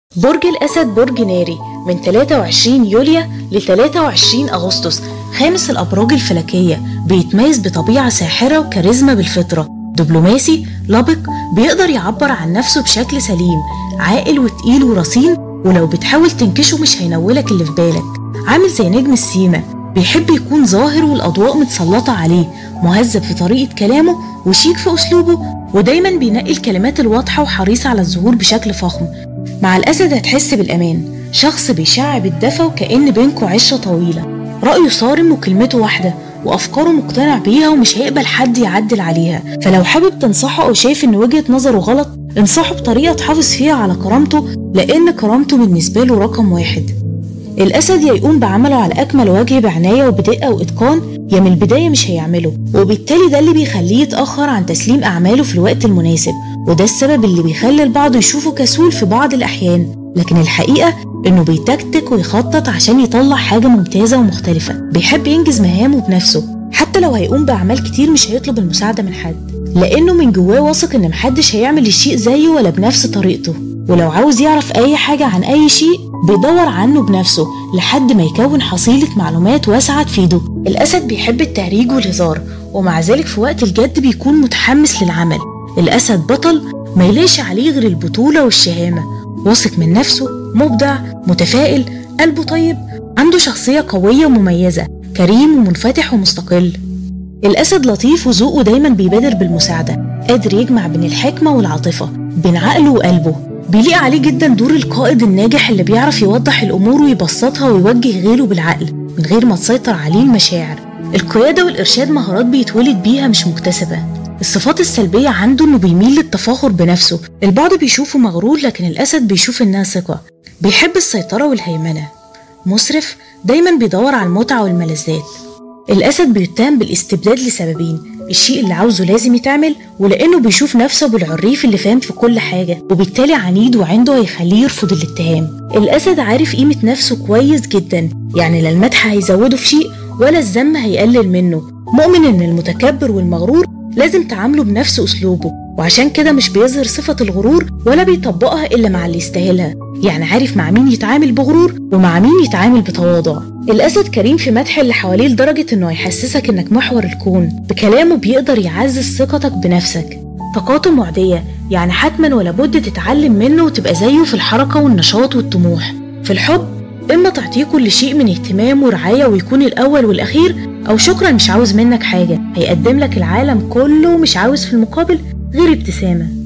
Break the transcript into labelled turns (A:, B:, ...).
A: برج الأسد برج ناري من 23 يوليو ل 23 أغسطس خامس الأبراج الفلكية بيتميز بطبيعة ساحرة وكاريزما بالفطرة دبلوماسي لبق بيقدر يعبر عن نفسه بشكل سليم عاقل وتقيل ورصين ولو بتحاول تنكشه مش هينولك اللي في بالك عامل زي نجم السيما بيحب يكون ظاهر والأضواء متسلطة عليه مهذب في طريقة كلامه وشيك في أسلوبه ودايما بينقي الكلمات الواضحة وحريص على الظهور بشكل فخم مع الأسد هتحس بالأمان شخص بيشع بالدفى وكأن بينكوا عشرة طويلة رأيه صارم وكلمته واحدة وأفكاره مقتنع بيها ومش هيقبل حد يعدل عليها فلو حابب تنصحه أو شايف إن وجهة نظره غلط انصحه بطريقة تحافظ فيها على كرامته لأن كرامته بالنسبة له رقم واحد الأسد يا يقوم بعمله على أكمل وجه بعناية وبدقة وإتقان يا من البداية مش هيعمله وبالتالي ده اللي بيخليه يتأخر عن تسليم أعماله في الوقت المناسب وده السبب اللي بيخلي البعض يشوفه كسول في بعض الأحيان لكن الحقيقة إنه بيتكتك ويخطط عشان يطلع حاجة ممتازة ومختلفة بيحب ينجز مهامه بنفسه حتى لو هيقوم بأعمال كتير مش هيطلب المساعدة من حد لأنه من جواه واثق إن محدش هيعمل الشيء زيه ولا بنفس طريقته ولو عاوز يعرف أي حاجة عن أي شيء بيدور عنه بنفسه لحد ما يكون حصيلة معلومات واسعة تفيده الأسد بيحب التهريج والهزار ومع ذلك في وقت الجد بيكون متحمس للعمل الأسد بطل ما يلاقيش عليه غير البطولة والشهامة واثق من نفسه مبدع متفائل قلبه طيب عنده شخصية قوية ومميزة كريم ومنفتح ومستقل الأسد لطيف وذوقه دايما بيبادر بالمساعدة قادر يجمع بين الحكمة والعاطفة بين عقله وقلبه بيليق عليه جدا دور القائد الناجح اللي بيعرف يوضح الأمور ويبسطها ويوجه غيره بالعقل من غير ما تسيطر عليه المشاعر القيادة والإرشاد مهارات بيتولد بيها مش مكتسبة الصفات السلبية عنده إنه بيميل للتفاخر بنفسه البعض بيشوفه مغرور لكن الأسد بيشوف إنها ثقة بيحب السيطرة والهيمنة مسرف دايما بيدور على المتعة والملذات الأسد بيتهم بالاستبداد لسببين الشيء اللي عاوزه لازم يتعمل ولأنه بيشوف نفسه بالعريف اللي فاهم في كل حاجة وبالتالي عنيد وعنده هيخليه يرفض الاتهام الأسد عارف قيمة نفسه كويس جدا يعني لا المدح هيزوده في شيء ولا الذم هيقلل منه مؤمن إن المتكبر والمغرور لازم تعامله بنفس أسلوبه وعشان كده مش بيظهر صفة الغرور ولا بيطبقها إلا مع اللي يستاهلها يعني عارف مع مين يتعامل بغرور ومع مين يتعامل بتواضع الأسد كريم في مدح اللي حواليه لدرجة إنه يحسسك إنك محور الكون بكلامه بيقدر يعزز ثقتك بنفسك طاقاته معدية يعني حتما ولا بد تتعلم منه وتبقى زيه في الحركة والنشاط والطموح في الحب إما تعطيه كل شيء من اهتمام ورعاية ويكون الأول والأخير أو شكرا مش عاوز منك حاجة هيقدم لك العالم كله ومش عاوز في المقابل غير ابتسامة